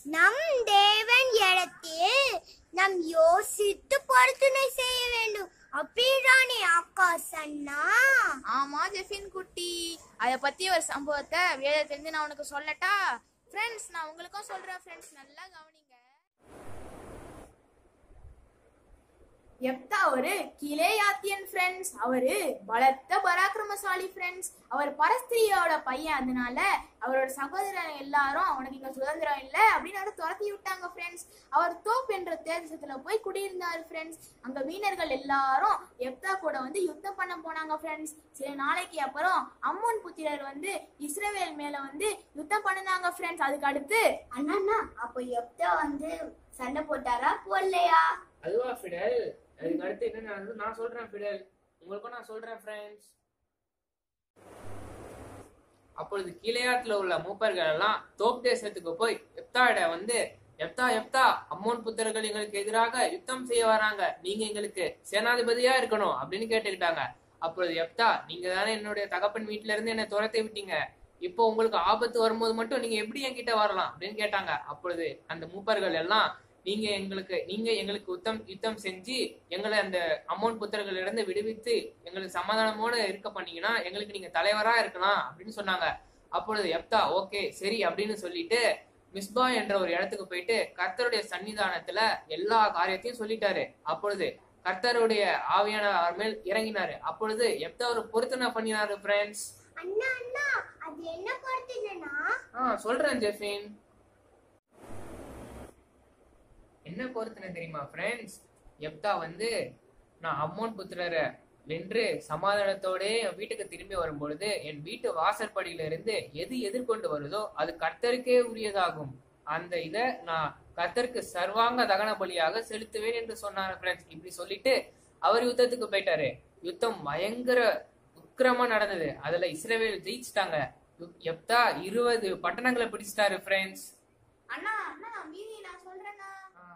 நம் தேவன் இடத்தில் நாம் யோசித்து பொருத்தனை செய்ய வேண்டும் அப்படிதானே ஆகாஷ் அண்ணா ஆமா ஜெஃபின் குட்டி அத பத்தி ஒரு சம்பவத்தை வேதத்திலிருந்து நான் உனக்கு சொல்லட்டா ஃப்ரெண்ட்ஸ் நான் உங்களுக்கும் சொல்றேன் ஃப்ரெண்ட்ஸ் நல்லா கவனிங்க எப்தா ஒரு கிளேயாத்தியன் ஃப்ரெண்ட்ஸ் அவரு பலத்த பராக்கிரமசாலி ஃப்ரெண்ட்ஸ் அவர் பரஸ்திரியோட பையன் அதனால அவரோட சகோதரன் எல்லாரும் அவனுக்கு இங்க சுதந்திரம் இல்ல அப்படின்னு அவரை துரத்தி விட்டாங்க ஃப்ரெண்ட்ஸ் அவர் தோப் என்ற தேசத்துல போய் குடியிருந்தாரு ஃப்ரெண்ட்ஸ் அங்க வீணர்கள் எல்லாரும் எப்தா கூட வந்து யுத்தம் பண்ண போனாங்க ஃப்ரெண்ட்ஸ் சில நாளைக்கு அப்புறம் அம்மோன் புத்திரர் வந்து இஸ்ரவேல் மேல வந்து யுத்தம் பண்ணுனாங்க ஃப்ரெண்ட்ஸ் அதுக்கு அடுத்து அண்ணா அப்ப எப்ப வந்து சண்டை போட்டாரா போடலையா அதுவா ஃபிடல் அதுக்கு அடுத்து என்ன நடந்தது நான் சொல்றேன் ஃபிடல் உங்களுக்கும் நான் சொல்றேன் ஃப்ரெண்ட்ஸ் அப்பொழுது கீழையாத்துல உள்ள மூப்பர்கள் எல்லாம் தோப் தேசத்துக்கு போய் எப்தாட வந்து எப்தா எப்தா அம்மோன் புத்தர்கள் எங்களுக்கு எதிராக யுத்தம் செய்ய வராங்க நீங்க எங்களுக்கு சேனாதிபதியா இருக்கணும் அப்படின்னு கேட்டுக்கிட்டாங்க அப்பொழுது எப்தா நீங்க தானே என்னுடைய தகப்பன் வீட்டுல இருந்து என்னை துரத்தி விட்டீங்க இப்போ உங்களுக்கு ஆபத்து வரும்போது மட்டும் நீங்க எப்படி என்கிட்ட வரலாம் அப்படின்னு கேட்டாங்க அப்பொழுது அந்த மூப்பர்கள் எல்லாம் நீங்க எங்களுக்கு நீங்க எங்களுக்கு யுத்தம் யுத்தம் செஞ்சு எங்களை அந்த அம்மோன் புத்தர்கள் இருந்து விடுவித்து எங்களுக்கு சமாதானமோட இருக்க பண்ணீங்கன்னா எங்களுக்கு நீங்க தலைவரா இருக்கலாம் அப்படின்னு சொன்னாங்க அப்பொழுது எப்தா ஓகே சரி அப்படின்னு சொல்லிட்டு மிஸ்பா என்ற ஒரு இடத்துக்கு போயிட்டு கர்த்தருடைய சன்னிதானத்துல எல்லா காரியத்தையும் சொல்லிட்டாரு அப்பொழுது கர்த்தருடைய ஆவியான அவர் மேல் இறங்கினாரு அப்பொழுது எப்தா ஒரு பொருத்தனை பண்ணினாரு ஃப்ரெண்ட்ஸ் அண்ணா அண்ணா அது என்ன பொறுத்துனா ஆ சொல்றேன் ஜெஃபின் என்ன பொறுத்தனை தெரியுமா ஃப்ரெண்ட்ஸ் எப்தா வந்து நான் அம்மோன் புத்திரரை வென்று சமாதானத்தோட என் வீட்டுக்கு திரும்பி வரும் பொழுது என் வீட்டு வாசற்படியில இருந்து எது எதிர்கொண்டு வருதோ அது கர்த்தருக்கே உரியதாகும் அந்த இத நான் கர்த்தருக்கு சர்வாங்க தகன பலியாக செலுத்துவேன் என்று சொன்னார் ஃப்ரெண்ட்ஸ் இப்படி சொல்லிட்டு அவர் யுத்தத்துக்கு போயிட்டாரு யுத்தம் பயங்கர உக்கிரமா நடந்தது அதுல இஸ்ரவேல் ஜெயிச்சிட்டாங்க எப்தா இருபது பட்டணங்களை பிடிச்சிட்டாரு ஃப்ரெண்ட்ஸ் அண்ணா அண்ணா மீதி நான் சொல்றேன்னா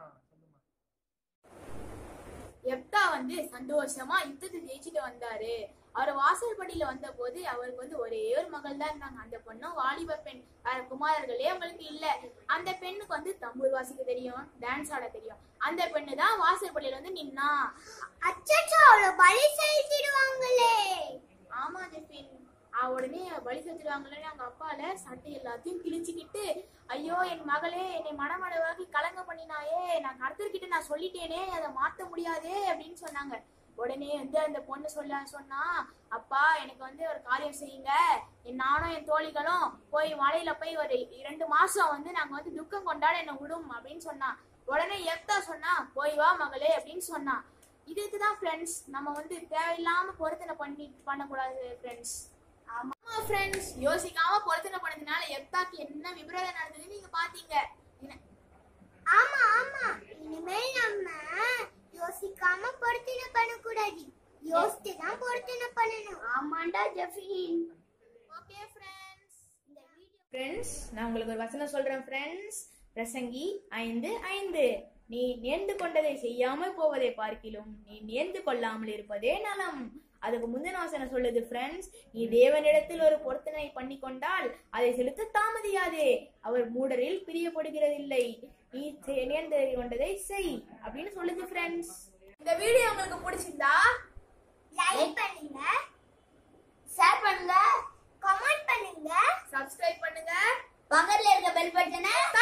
எப்தா வந்து சந்தோஷமா யுத்தத்தை ஜெயிச்சுட்டு வந்தாரு அவர் வாசல்படியில வந்த போது அவருக்கு வந்து ஒரே ஒரு மகள் தான் இருந்தாங்க அந்த பொண்ணும் வாலிப பெண் வேற குமாரர்களே அவங்களுக்கு இல்ல அந்த பெண்ணுக்கு வந்து தம்பூர் வாசிக்க தெரியும் டான்ஸ் ஆட தெரியும் அந்த பெண்ணு தான் வாசல்படியில வந்து நின்னா அச்சச்சோ அவளை பலி செலுத்திடுவாங்களே ஆமா ஜெஃபின் ஆ, உடனே பலி செலுத்திடுவாங்களே அவங்க அப்பால சட்டை எல்லாத்தையும் கிழிச்சுக்கிட்டு ஐயோ என் மகளே என்னை மனமளவாக்கி கலங்க பண்ணினாயே நான் கருத்தர்கிட்ட நான் சொல்லிட்டேனே அதை மாத்த முடியாதே அப்படின்னு சொன்னாங்க உடனே வந்து அந்த பொண்ணு சொல்ல சொன்னா அப்பா எனக்கு வந்து ஒரு காரியம் செய்யுங்க என் நானும் என் தோழிகளும் போய் மலையில போய் ஒரு இரண்டு மாசம் வந்து நாங்க வந்து துக்கம் கொண்டாட என்ன விடும் அப்படின்னு சொன்னா உடனே எப்தா சொன்னா போய் வா மகளே அப்படின்னு சொன்னா இதுக்கு தான் ஃப்ரெண்ட்ஸ் நம்ம வந்து தேவையில்லாம பொருத்தனை பண்ணி பண்ணக்கூடாது ஃப்ரெண்ட்ஸ் ஆமா ஃப்ரெண்ட்ஸ் யோசிக்காம பொருத்தனை பண்ணதுனால எப்தாக்கு என்ன விபரீதம் நடந்ததுன்னு நீங்க பாத்தீங்க என்ன- ஆமா ஆமா இனிமேல் நம்ம யோசிக்காம பொருத்தனை பண்ணக்கூடாது யோசித்து தான் பொருத்தனை பண்ணணும் ஆமாண்டா ஜெஃபின் ஓகே ஃப்ரெண்ட்ஸ் இந்த வீடியோ ஃப்ரெண்ட்ஸ் நான் உங்களுக்கு ஒரு வசனம் சொல்றேன் ஃப்ரெண்ட்ஸ் பிரசங்கி ஐந்து ஐந்து நீ நேர்ந்து கொண்டதை செய்யாமல் போவதை பார்க்கிலும் நீ நேர்ந்து கொள்ளாமல் இருப்பதே நலம் அதுக்கு முந்தின வசனம் சொல்லுது ஃப்ரெண்ட்ஸ் நீ தேவனிடத்தில் ஒரு பொருத்தனை பண்ணி கொண்டால் அதை செலுத்த தாமதியாதே அவர் மூடரில் பிரியப்படுகிறதில்லை நீ செ- நேர்ந்து கொண்டதை செய் அப்படின்னு சொல்லுது ஃப்ரெண்ட்ஸ் இந்த வீடியோ உங்களுக்கு பிடிச்சிருந்தா லைக் பண்ணுங்க ஷேர் பண்ணுங்க கமெண்ட் பண்ணுங்க சப்ஸ்கிரைப் பண்ணுங்க பக்கத்துல இருக்க பெல் பட்டனை